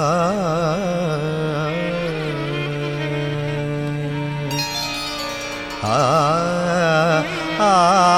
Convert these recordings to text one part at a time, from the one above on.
ಆ ಆ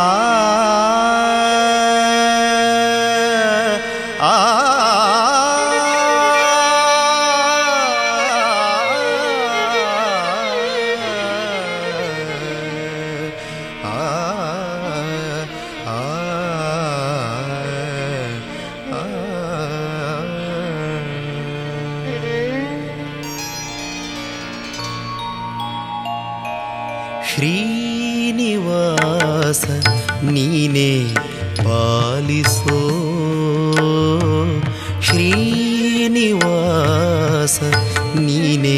ಶ್ರೀನಿವಾಸ ನೀನೇ ಪಾಲಿಸೋ ಶ್ರೀನಿವಾಸ ನೀನೇ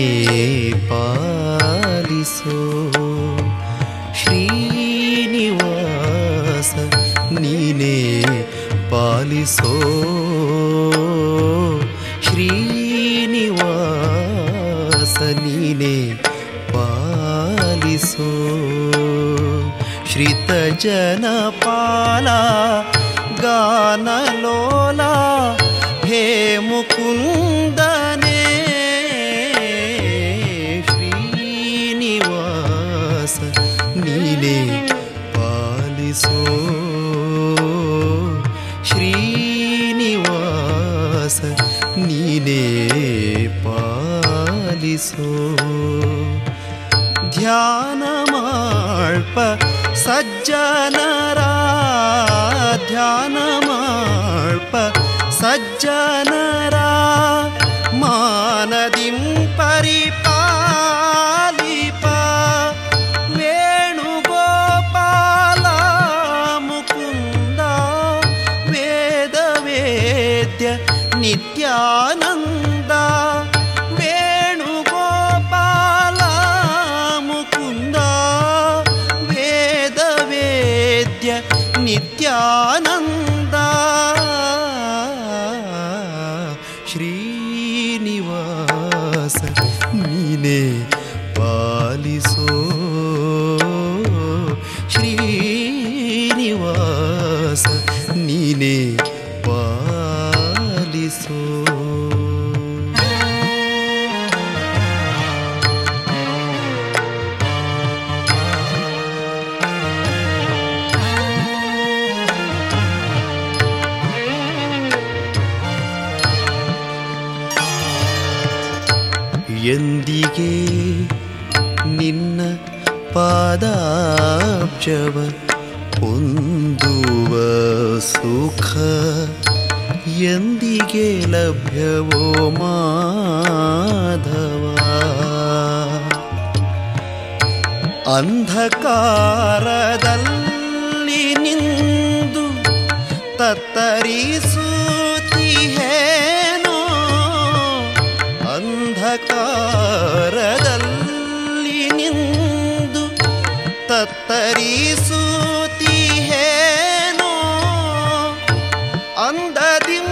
ಪಾಲಿಸೋ ಶ್ರೀನಿವಾಸ ನೀನೇ ಪಾಲಿಸೋ ಶ್ರೀನಿವಾಸ ನೀನೇ ಪಾಲಿಸೋ ಶ್ರಿತ ಜನಪಾಲ ಗಾನಲೋಲ ಹೇ ಮುಕುಂದನೇ ಶ್ರೀನಿವಾಸ ನೀನೇ ಪಾಲಿಸೋ ಶ್ರೀನಿವಾಸ ನೀನೇ ಪಾಲಿಸೋ ಧ್ಯಾನ ಮಾಳ್ಪ ಸಜ್ಜನರ ಧ್ಯಾನ ಮಾಳ್ಪ ಸಜ್ಜನರ ಮಾನದಿಂ ಪರಿಪಾಲಿಪ ವೇಣುಗೋಪಾಲ ಮುಕುಂದ ವೇದ ವೇದ್ಯ ನಿತ್ಯಾನಂದ ವೇಣುಗೋಪಾಲ ಮುಕುಂದ ವೇದ ವೇದ್ಯ ನಿತ್ಯಾನಂದ ಶ್ರೀನಿವಾಸ ನೀನೇ ಪಾಲಿಸೋ ಶ್ರೀನಿವಾಸ ನೀನೇ ಪಾಲಿಸೋ ಎಂದಿಗೆ ನಿನ್ನ ಪಾದಾಬ್ಜವ ಹೊಂದುವ ಸುಖ ಎಂದಿಗೆ ಲಭ್ಯವೋ ಮಾಧವ ಅಂಧಕಾರದಲ್ಲಿ ನಿಂದು ತತ್ತರಿಸುತ್ತೀಹೇನೋ ಅಂಧಕಾರದಲ್ಲಿ ನಿಂದು ತತ್ತರಿಸುತ್ತೀಹೇನೋ ಅಂದದಿಂ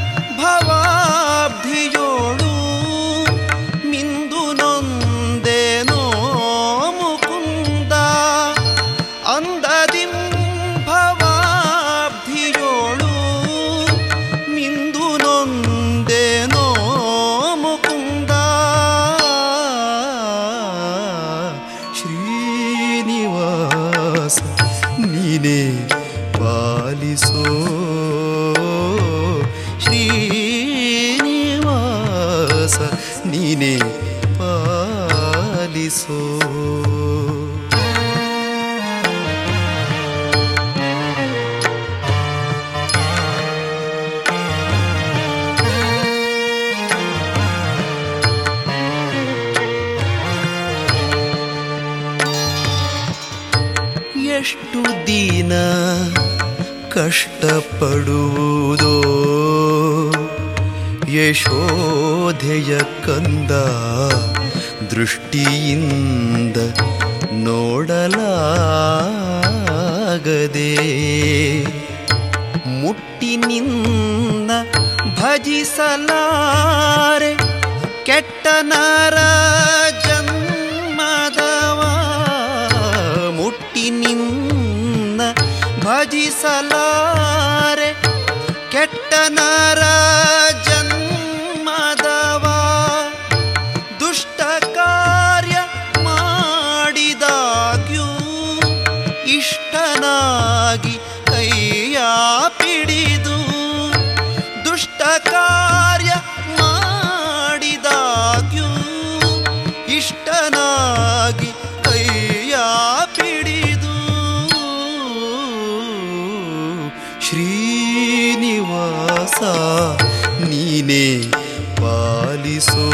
ಭವಾಬ್ಧಿಯೋಳು ಮಿಂದು ನೊಂದೇನೋ ಮುಕುಂದ ಅಂದದಿಂ ಭವಾಬ್ಧಿಯೋಳು ಮಿಂದು ನೊಂದೇನೋ ಮುಕುಂದ ಶ್ರೀನಿವಾಸ ನೀನೇ ಪಾಲಿಸೋ ಶ್ರೀನಿವಾಸ ನೀನೇ ಪಾಲಿಸೋ ಎಷ್ಟು ದಿನ ಕಷ್ಟಪಡುವುದೋ ಯಶೋಧೆಯ ಕಂದ ದೃಷ್ಟಿಯಿಂದ ನೋಡಲಾಗದೆ ಮುಟ್ಟಿ ನಿನ್ನ ಭಜಿಸಲಾರೆ ಕೆಟ್ಟ ನರ ಜನ್ಮದವ ಮುಟ್ಟಿ ನಿನ್ನ ಭಜಿಸಲಾರೆ ಕೆಟ್ಟ ನರ ಜನ್ಮದವ ನೀನೇ ಪಾಲಿಸೋ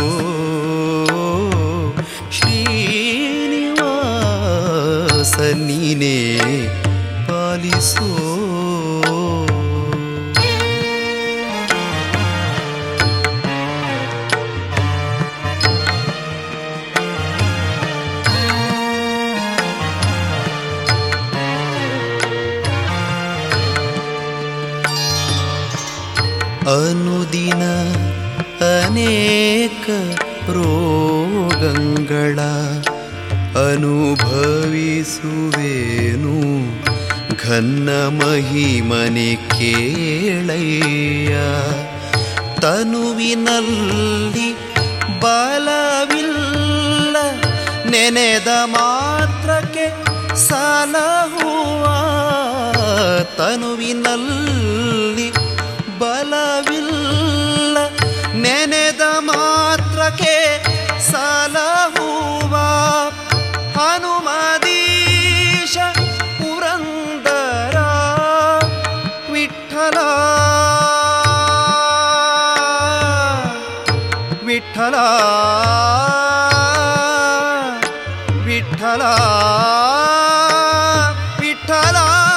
ಶ್ರೀನಿವಾಸ ನೀನೇ ಪಾಲಿಸೋ ಅನುದಿನ ಅನೇಕ ರೋಗಗಳ ಅನುಭವಿಸುವೇನು ಘನ್ನ ಮಹಿಮನೆ ಕೇಳಯ್ಯ ತನುವಿನಲ್ಲಿ ಬಲವಿಲ್ಲ ನೆನೆದ ಮಾತ್ರಕ್ಕೆ ಸಲಹುವ ತನುವಿನಲ್ಲಿ ಬಲವಿಲ್ಲ ನೆನೆದ ಮಾತ್ರಕ್ಕೆ ಸಲಹುವ ಹನುಮದೀಶ ಪುರಂದರ ವಿಠಲ ವಿಠಲ ವಿಠಲ ವಿಠಲ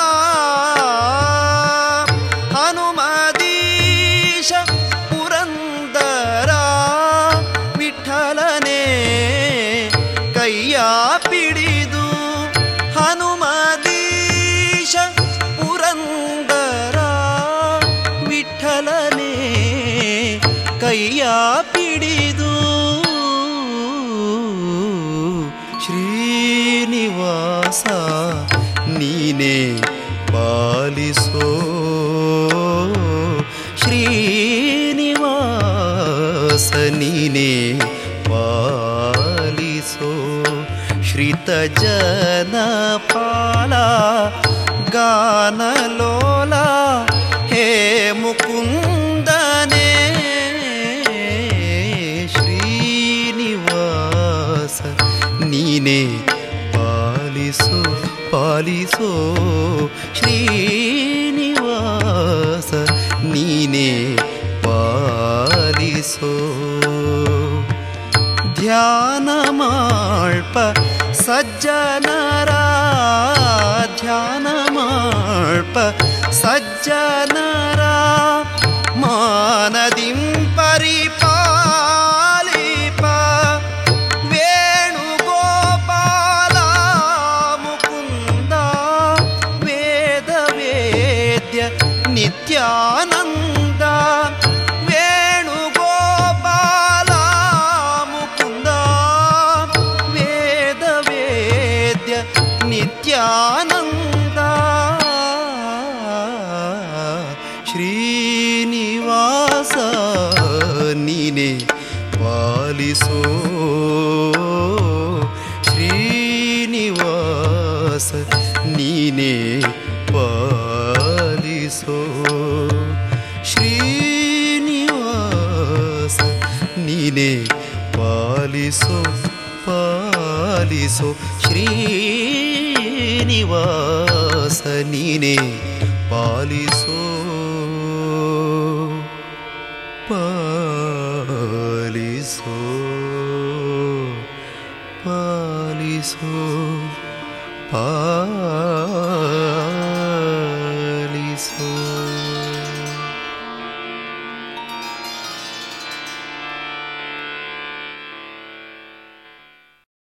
ಹನುಮದೀಶ ಪುರಂದರ ವಿಠಲನೇ ಕೈಯ ಪಿಡಿದು ಹನುಮದೀಶ ಪುರಂದರ ವಿಠಲನೇ ಕೈಯ ಪಿಡಿದು ಶ್ರೀನಿವಾಸ ನೀನೇ ಪಾಲಿಸೋ ಶ್ರೀನಿವಾಸ ನೀನೇ ಪಾಲಿಸೋ ಶ್ರಿತ ಜನ ಪಾಲ ಗಾನಲೋಲ ಹೇ ಮುಕುಂದನೇ ಶ್ರೀನಿವಾಸ ನೀನೇ ಪಾಲಿಸೋ ಪಾಲಿಸೋ ಶ್ರೀನಿವಾಸ ನೀನೇ ಪಾಲಿಸೋ ಧ್ಯಾನ ಮಾಳ್ಪ ಸಜ್ಜನರ ಧ್ಯಾನ ಮಾಳ್ಪ ಸಜ್ಜನರ ಮಾನದಿಂ ಪರಿಪಾಲಿಪ ವೇಣುಗೋಪಾಲ ಮುಕುಂದ ವೇದ ವೇದ್ಯ ನಿತ್ಯಾನಂದ ವೇಣುಗೋಪಾಲ ಮುಕುಂದ ವೇದ ವೇದ್ಯ ನಿತ್ಯಾನಂದ ಶ್ರೀನಿವಾಸ ನೀನೆ ಪಾಲಿಸೋ ಶ್ರೀನಿವಾಸ ನೀನೆ ಪಾಲಿಸೋ ಶ್ರೀನಿವಾಸ ನೀನೆ ಪಾಲಿಸೋ ಪಾಲಿಸೋ ಶ್ರೀನಿವಾಸ ನೀನೆ ಪಾಲಿಸೋ ಪಾಲಿಸೋ ಪಾಲಿಸೋ ಪಾಲಿಸೋ